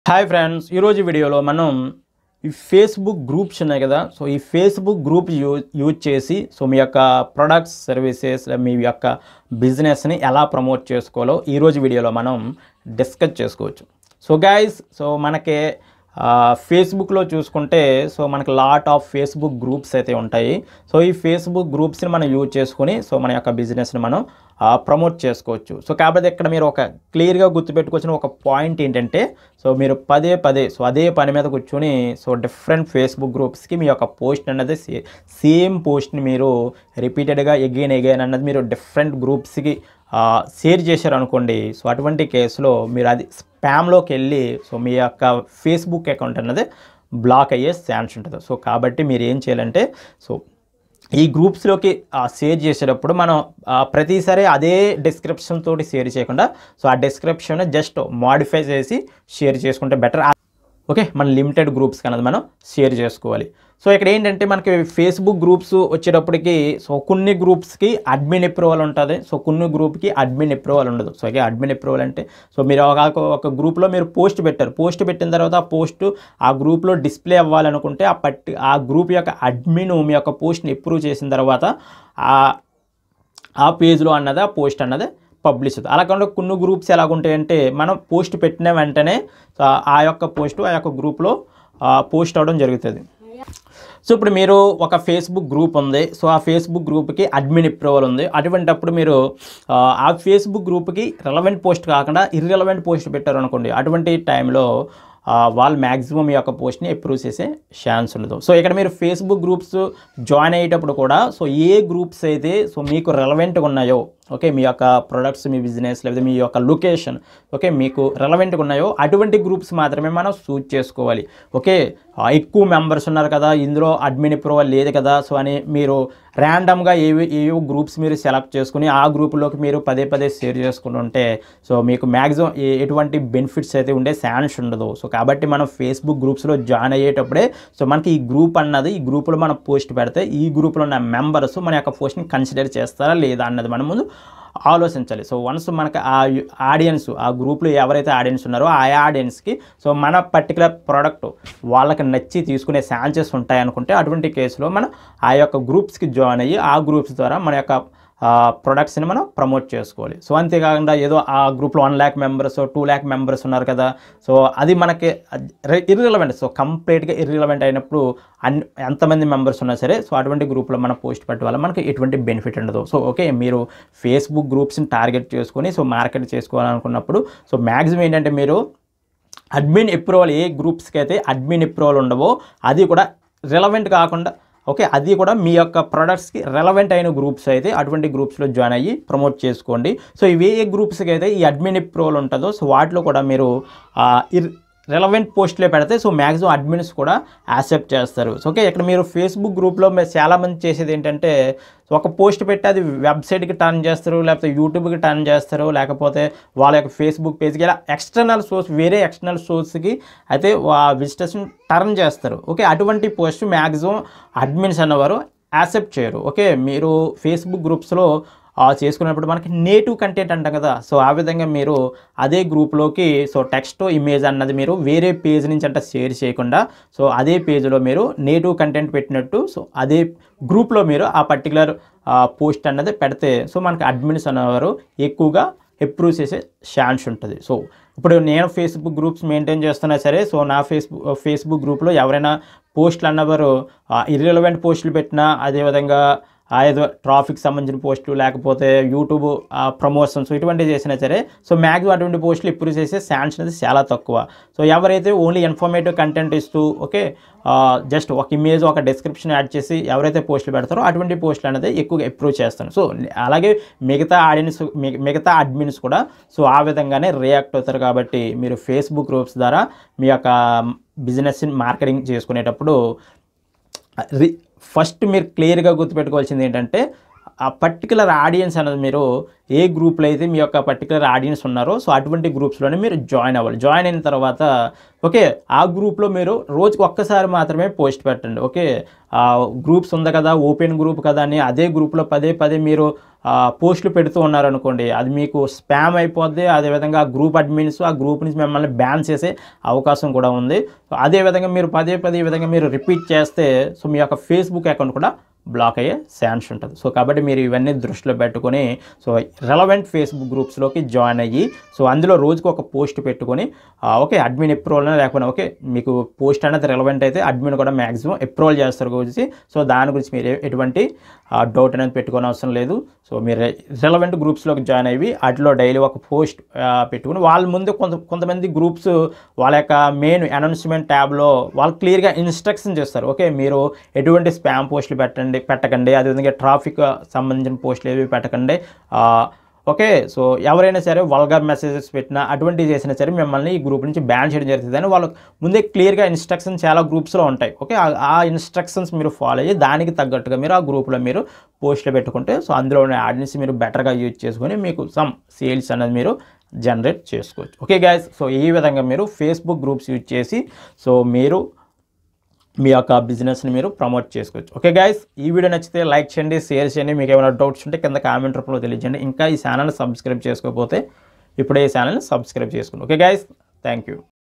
hi friends ఈరోజు వీడియోలో మనం ఈ ఫేస్బుక్ గ్రూప్స్ ఉన్నాయి కదా సో ఈ ఫేస్బుక్ గ్రూప్ యూ యూజ్ చేసి సో మీ యొక్క ప్రొడక్ట్స్ సర్వీసెస్ మీ యొక్క బిజినెస్ని ఎలా ప్రమోట్ చేసుకోవాలో ఈరోజు వీడియోలో మనం డిస్కస్ చేసుకోవచ్చు సో గైస్ సో మనకి ఫేస్బుక్లో చూసుకుంటే సో మనకి లాట్ ఆఫ్ ఫేస్బుక్ గ్రూప్స్ అయితే ఉంటాయి సో ఈ ఫేస్బుక్ గ్రూప్స్ని మనం యూజ్ చేసుకుని సో మన యొక్క బిజినెస్ని మనం ప్రమోట్ చేసుకోవచ్చు సో కాబట్టి ఇక్కడ మీరు ఒక క్లియర్గా గుర్తుపెట్టుకొచ్చిన ఒక పాయింట్ ఏంటంటే సో మీరు పదే పదే సో అదే పని మీద కూర్చొని సో డిఫరెంట్ ఫేస్బుక్ గ్రూప్స్కి మీ యొక్క పోస్ట్ అన్నది సే- సేమ్ పోస్ట్ని మీరు రిపీటెడ్గా ఎగైన్ ఎగైన్ అన్నది మీరు డిఫరెంట్ గ్రూప్స్కి షేర్ చేశారు అనుకోండి సో అటువంటి కేసులో మీరు అది స్పామ్లోకి వెళ్ళి సో మీ యొక్క ఫేస్బుక్ అకౌంట్ అన్నది బ్లాక్ అయ్యే ఛాన్స్ ఉంటుంది సో కాబట్టి మీరు ఏం చేయాలంటే సో ఈ గ్రూప్స్లోకి షేర్ చేసేటప్పుడు మనం ఆ, ప్రతిసారి అదే డిస్క్రిప్షన్ తోటి షేర్ చేయకుండా సో ఆ డిస్క్రిప్షన్ జస్ట్ మాడిఫై చేసి షేర్ చేసుకుంటే బెటర్ ఓకే మన లిమిటెడ్ గ్రూప్స్ కన్నది మనం షేర్ చేసుకోవాలి సో ఇక్కడ ఏంటంటే మనకి ఫేస్బుక్ గ్రూప్స్ వచ్చేటప్పటికి సో కొన్ని గ్రూప్స్కి అడ్మిన్ అప్రూవల్ ఉంటుంది సో కొన్ని గ్రూప్కి అడ్మిన్ అప్రూవల్ ఉండదు సో ఇక అడ్మిన్ అప్రూవల్ అంటే సో మీరు ఒక ఒక గ్రూప్లో మీరు పోస్ట్ పెట్టారు పోస్ట్ పెట్టిన తర్వాత ఆ పోస్ట్ ఆ గ్రూప్లో డిస్ప్లే అవ్వాలనుకుంటే ఆ పట్టి ఆ గ్రూప్ యొక్క అడ్మిన్ మీ యొక్క పోస్ట్ని అప్రూవ్ చేసిన తర్వాత ఆ ఆ పేజ్లో అన్నది ఆ పోస్ట్ అన్నది పబ్లిష్ అవుతుంది అలా కాకుండా కొన్ని గ్రూప్స్ ఎలాగుంటాయంటే మనం పోస్ట్ పెట్టిన వెంటనే సో ఆ యొక్క పోస్ట్ ఆ యొక్క గ్రూప్లో పోస్ట్ అవడం జరుగుతుంది సో ఇప్పుడు మీరు ఒక ఫేస్బుక్ గ్రూప్ ఉంది సో ఆ ఫేస్బుక్ గ్రూప్కి అడ్మిన్ అప్రూవల్ ఉంది అటువంటప్పుడు మీరు ఆ, ఆ ఫేస్బుక్ గ్రూప్కి రెలవెంట్ పోస్ట్ కాకుండా ఇర్రెలవెంట్ పోస్ట్ పెట్టారు అనుకోండి అటువంటి టైంలో ఆ, వాళ్ళు మ్యాక్సిమం ఈ యొక్క పోస్ట్ని అప్రూవ్ చేసే ఛాన్స్ ఉండదు సో ఇక్కడ మీరు ఫేస్బుక్ గ్రూప్స్ జాయిన్ అయ్యేటప్పుడు కూడా సో ఏ గ్రూప్స్ అయితే సో మీకు రెలవెంట్గా ఉన్నాయో ఓకే మీ యొక్క ప్రొడక్ట్స్ మీ బిజినెస్ లేదా మీ యొక్క లొకేషన్ ఓకే మీకు రెలవెంట్గా ఉన్నాయో అటువంటి గ్రూప్స్ మాత్రమే మనం సూట్ చేసుకోవాలి ఓకే ఆ, ఎక్కువ మెంబర్స్ ఉన్నారు కదా ఇందులో అడ్మిన్ అప్రూవల్ లేదు కదా సో అని మీరు ర్యాండమ్గా ఏవి ఏవో గ్రూప్స్ మీరు సెలెక్ట్ చేసుకుని ఆ గ్రూప్లోకి మీరు పదే పదే షేర్ చేసుకుంటుంటే సో మీకు మ్యాక్సిమం ఎటువంటి బెనిఫిట్స్ అయితే ఉండే ఛాన్స్ ఉండదు సో కాబట్టి మనం ఫేస్బుక్ గ్రూప్స్లో జాయిన్ అయ్యేటప్పుడే సో మనకి ఈ గ్రూప్ అన్నది ఈ గ్రూప్లో మనం పోస్ట్ పెడితే ఈ గ్రూప్లో ఉన్న మెంబర్స్ మన యొక్క పోస్ట్ని కన్సిడర్ చేస్తారా లేదా అన్నది మనం ముందు ఆలోచించాలి సో వన్స్ మనకి ఆ ఆడియన్స్ ఆ గ్రూప్లో ఎవరైతే ఆడియన్స్ ఉన్నారో ఆ ఆడియన్స్కి సో మన పర్టికులర్ ప్రోడక్ట్ వాళ్ళకి నచ్చి తీసుకునే ఛాన్సెస్ ఉంటాయి అనుకుంటే అటువంటి కేసులో మనం ఆ యొక్క గ్రూప్స్కి జాయిన్ అయ్యి ఆ గ్రూప్స్ ద్వారా మన యొక్క ప్రొడక్ట్స్ని మనం ప్రమోట్ చేసుకోవాలి సో అంతేకాకుండా ఏదో ఆ గ్రూప్లో one lakh members two lakh members ఉన్నారు కదా సో అది మనకి ఇర్రిలవెంట్ సో కంప్లీట్గా ఇర్రిలవెంట్ అయినప్పుడు అన్ ఎంతమంది మెంబర్స్ ఉన్నా సరే సో అటువంటి గ్రూప్లో మనం పోస్ట్ పెట్టడం వల్ల మనకి ఎటువంటి బెనిఫిట్ ఉండదు సో ఓకే మీరు ఫేస్బుక్ గ్రూప్స్ని టార్గెట్ చేసుకొని సో మార్కెట్ చేసుకోవాలనుకున్నప్పుడు సో మ్యాక్సిమం ఏంటంటే మీరు అడ్మిన్ అప్రూవల్ ఏ గ్రూప్స్కి అయితే అడ్మిన్ అప్రూవల్ ఉండవో అది కూడా రిలవెంట్ కాకుండా ఓకే అది కూడా మీ యొక్క ప్రొడక్ట్స్కి రెలవెంట్ అయిన గ్రూప్స్ అయితే అటువంటి గ్రూప్స్లో జాయిన్ అయ్యి ప్రమోట్ చేసుకోండి సో ఇవి ఏ గ్రూప్స్కి అయితే ఈ అడ్మిన్ అప్రూవల్ ఉంటుందో సో వాటిలో కూడా మీరు ఆ, ఇర్ రెలవెంట్ పోస్ట్లే పెడితే సో మ్యాక్సిమం అడ్మిన్స్ కూడా యాక్సెప్ట్ చేస్తారు సో ఓకే ఇక్కడ మీరు ఫేస్బుక్ గ్రూప్లో మీరు చాలామంది చేసేది ఏంటంటే ఒక పోస్ట్ పెట్టి అది వెబ్సైట్కి టర్న్ చేస్తారు లేకపోతే యూట్యూబ్కి టర్న్ చేస్తారు లేకపోతే వాళ్ళ యొక్క ఫేస్బుక్ పేజ్కి ఇలా ఎక్స్టర్నల్ సోర్స్ వేరే ఎక్స్టర్నల్ సోర్స్కి అయితే విజిటర్స్ని టర్న్ చేస్తారు ఓకే అటువంటి పోస్ట్ మ్యాక్సిమం అడ్మిన్స్ అన్నవారు యాక్సెప్ట్ చేయరు ఓకే మీరు ఫేస్బుక్ గ్రూప్స్లో ఆ చేసుకున్నప్పుడు మనకి నేటివ్ కంటెంట్ అంటాం కదా సో ఆ విధంగా మీరు అదే గ్రూప్లోకి సో టెక్స్ట్ ఇమేజ్ అన్నది మీరు వేరే పేజ్ నుంచి అంటే షేర్ చేయకుండా సో అదే పేజ్లో మీరు నేటివ్ కంటెంట్ పెట్టినట్టు సో అదే గ్రూప్లో మీరు ఆ పర్టికులర్ పోస్ట్ అన్నది పెడితే సో మనకి అడ్మిన్స్ అనేవారు ఎక్కువగా అప్రూవ్ చేసే ఛాన్స్ ఉంటుంది సో ఇప్పుడు నేను ఫేస్బుక్ గ్రూప్స్ మెయింటైన్ చేస్తున్నా సరే సో నా ఫేస్బుక్ ఫేస్బుక్ గ్రూప్లో ఎవరైనా పోస్టులు అన్నవారు ఇర్రెలవెంట్ పోస్టులు పెట్టినా అదేవిధంగా ఆ ఏదో ట్రాఫిక్ సంబంధించిన పోస్టులు లేకపోతే యూట్యూబ్ ప్రమోషన్స్ ఇటువంటివి చేసినా సరే సో మ్యాక్సిమం అటువంటి పోస్టులు ఇంప్రూవ్ చేసే ఛాన్స్ అనేది చాలా తక్కువ సో ఎవరైతే ఓన్లీ ఇన్ఫర్మేటివ్ కంటెంట్ ఇస్తూ ఓకే జస్ట్ ఒక ఇమేజ్ ఒక డిస్క్రిప్షన్ యాడ్ చేసి ఎవరైతే పోస్టులు పెడతారో అటువంటి పోస్టులు అనేది ఎక్కువగా అప్రూవ్ చేస్తాను సో అలాగే మిగతా ఆడియన్స్ మిగతా అడ్మిన్స్ కూడా సో ఆ విధంగానే రియాక్ట్ అవుతారు కాబట్టి మీరు ఫేస్బుక్ గ్రూప్స్ ద్వారా మీ యొక్క బిజినెస్ని మార్కెటింగ్ చేసుకునేటప్పుడు రి ఫస్ట్ మీరు క్లియర్గా గుర్తుపెట్టుకోవాల్సింది ఏంటంటే ఆ పర్టికులర్ ఆడియన్స్ అనేది మీరు ఏ గ్రూప్లో అయితే మీ యొక్క పర్టికులర్ ఆడియన్స్ ఉన్నారో సో అటువంటి గ్రూప్స్లోనే మీరు జాయిన్ అవ్వాలి జాయిన్ అయిన తర్వాత ఓకే ఆ గ్రూప్లో మీరు రోజుకి ఒక్కసారి మాత్రమే పోస్ట్ పెట్టండి ఓకే ఆ గ్రూప్స్ ఉంది కదా ఓపెన్ గ్రూప్ కదా అని అదే గ్రూప్లో పదే పదే మీరు ఆ, పోస్టులు పెడుతూ ఉన్నారనుకోండి అది మీకు స్పామ్ అయిపోద్ది అదేవిధంగా ఆ గ్రూప్ అడ్మిన్స్ ఆ గ్రూప్ నుంచి మిమ్మల్ని బ్యాన్ చేసే అవకాశం కూడా ఉంది సో అదేవిధంగా మీరు పదే పదే ఈ విధంగా మీరు రిపీట్ చేస్తే సో మీ యొక్క ఫేస్బుక్ అకౌంట్ కూడా బ్లాక్ అయ్యే ఛాన్స్ ఉంటుంది సో కాబట్టి మీరు ఇవన్నీ దృష్టిలో పెట్టుకొని సో రెలవెంట్ ఫేస్బుక్ గ్రూప్స్లోకి జాయిన్ అయ్యి సో అందులో రోజుకు ఒక పోస్ట్ పెట్టుకొని ఆ, ఓకే అడ్మిన్ అప్రూవల్ లేకపోయినా ఓకే మీకు పోస్ట్ అనేది రెలవెంట్ అయితే అడ్మిన్ కూడా మ్యాక్సిమం అప్రూవల్ చేస్తారు గురించి సో దాని గురించి మీరు ఎటువంటి డౌట్ అనేది పెట్టుకోని అవసరం లేదు సో మీరు రెలవెంట్ గ్రూప్స్లోకి జాయిన్ అయ్యి వాటిలో డైలీ ఒక పోస్ట్ పెట్టుకుని వాళ్ళ ముందు కొంత కొంతమంది గ్రూప్స్ వాళ్ళ యొక్క మెయిన్ అనౌన్స్మెంట్ ట్యాబ్లో వాళ్ళు క్లియర్గా ఇన్స్ట్రక్షన్ చేస్తారు ఓకే మీరు ఎటువంటి స్పామ్ పోస్టులు పెట్టండి పెట్టకండి అదేవిధంగా ట్రాఫిక్ సంబంధించిన పోస్టులు ఏవి పెట్టకండి ఆ, ఓకే సో ఎవరైనా సరే వల్గర్ మెసేజెస్ పెట్టినా అటువంటివి చేసినా సరే మిమ్మల్ని ఈ గ్రూప్ నుంచి బ్యాన్ చేయడం జరుగుతుంది అని వాళ్ళు ముందే క్లియర్గా ఇన్స్ట్రక్షన్ చాలా గ్రూప్స్లో ఉంటాయి ఓకే ఆ- ఆ ఇన్స్ట్రక్షన్స్ మీరు ఫాలో అయ్యి దానికి తగ్గట్టుగా మీరు ఆ గ్రూప్లో మీరు పోస్టులు పెట్టుకుంటే సో అందులో ఉన్న ఆడియన్స్ మీరు బెటర్గా యూజ్ చేసుకొని మీకు సమ్ సేల్స్ అనేది మీరు జనరేట్ చేసుకోవచ్చు ఓకే గైస్ సో ఈ విధంగా మీరు ఫేస్బుక్ గ్రూప్స్ యూజ్ చేసి సో మీరు మీ యొక్క బిజినెస్ని మీరు ప్రమోట్ చేసుకోవచ్చు ఓకే గైస్ ఈ వీడియో నచ్చితే లైక్ చేయండి షేర్ చేయండి మీకు ఏమైనా డౌట్స్ ఉంటే కింద కామెంట్ రూపంలో తెలియజేయండి ఇంకా ఈ ఛానల్ సబ్స్క్రైబ్ చేసుకోకపోతే ఇప్పుడే ఈ ఛానల్ని సబ్స్క్రైబ్ చేసుకోండి ఓకే గైస్ థ్యాంక్ యూ